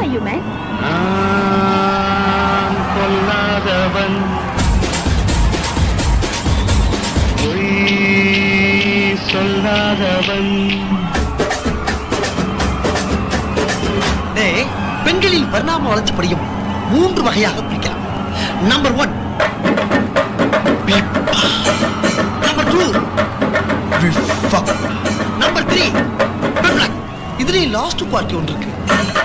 are you, man? நான் கொல்லாதவன் பொய் சொல்லாதவன் டேய், பெண்களில் பரிணாம வளர்ச்சிப்படியும் மூன்று வகையாக பிரிக்கலாம் number one number two number three இதுலயும் லாஸ்ட் பார்ட்டி ஒன்று இருக்கு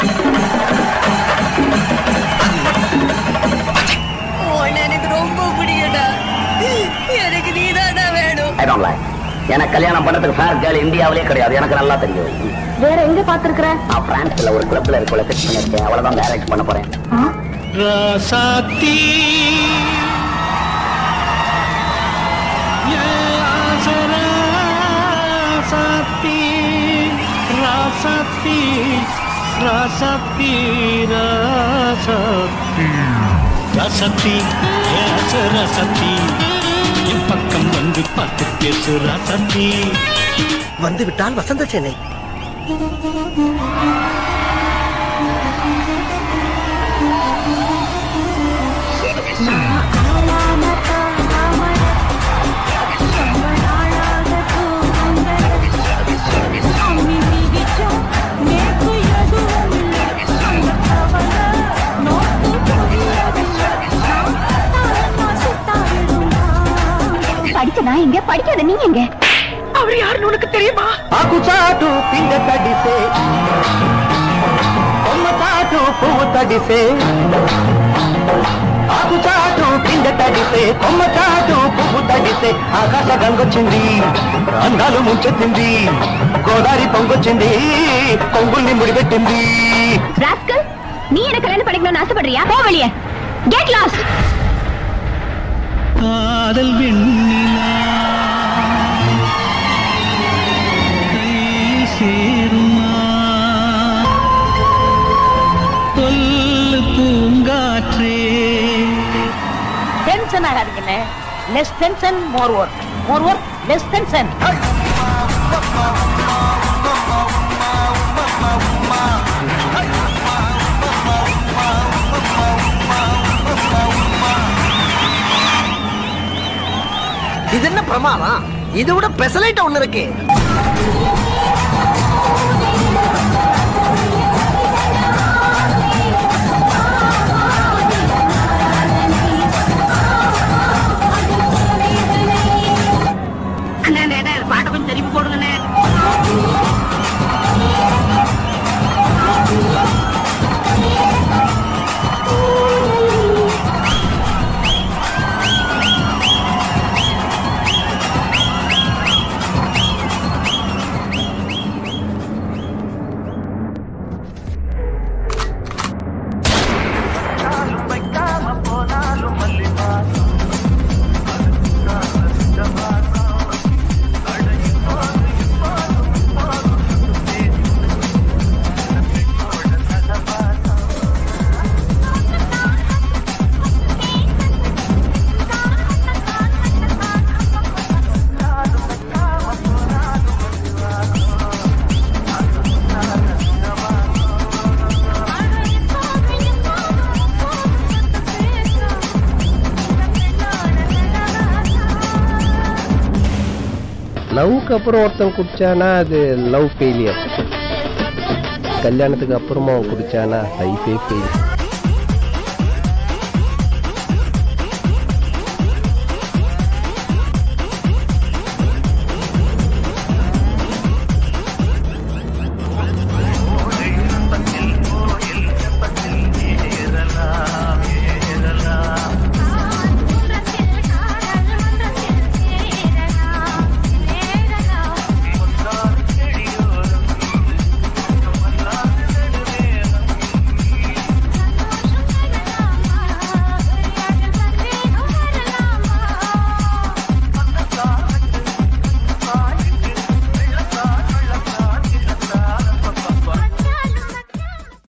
உன்னை எனக்கு ரொம்ப பிடிக்கும்டா எனக்கு நீதான்டா வேணும் ஐ டோன்ட் லைக் எனக்கு கல்யாணம் பண்றதுக்கு ஃபேர் கேர்ள் இந்தியாவிலே கிடையாது எனக்கு நல்லா தெரியும் வேற எங்க பாத்துருக்குற நான் பிரான்ஸ்ல ஒரு கிளப்ல இருக்கல ஃபிக்ஸ் பண்ணிருக்கேன் அவ்வளவுதான் மேரேஜ் பண்ண போறேன் ராசாத்தி ராசாத்தி ராசாத்தி ராசாத்தி ராசாத்தி ராசாத்தி ராசராசாத்தி என் பக்கம் வந்து பார்த்து பேசு ராசாத்தி வந்து விட்டால் வசந்த சென்னை படிச்ச நான் எங்க படிக்காத நீங்க எங்க அவர் யாருன்னு உனக்கு தெரியுமா ఆకు చాటు పిండ తడిసే కొమ్మ చాటు పువ్వు తడిసే ఆకు చాటు పిండ తడిసే కొమ్మ చాటు పువ్వు తడిసే ఆకాశ గంగొచ్చింది అందాలు ముంచెత్తింది గోదావరి పొంగొచ్చింది పొంగుల్ని ముడిపెట్టింది ராஸ்கல் நீ என்ன கல்யாணம் பண்ணிக்கணும்னு ஆசைப்படுறியா போ வெளியே கெட் லாஸ்ட் காதல் வெண்ணிலா கை சேருமா சொல்லு பூங்காற்றே டென்ஷன் ஆகாதீங்கண்ணே less tension more work more work less tension இது என்ன பிரமாதம் இதை விட பெசலைட் ஒண்ணு இருக்கு பாட்டை கொஞ்சம் திருப்பி போடுங்கண்ணே லவ்க்கு அப்புறம் ஒருத்தன் குடிச்சானா அது லவ் ஃபெயிலியர் கல்யாணத்துக்கு அப்புறமா அவன் குடிச்சானா லைஃபே ஃபெயில்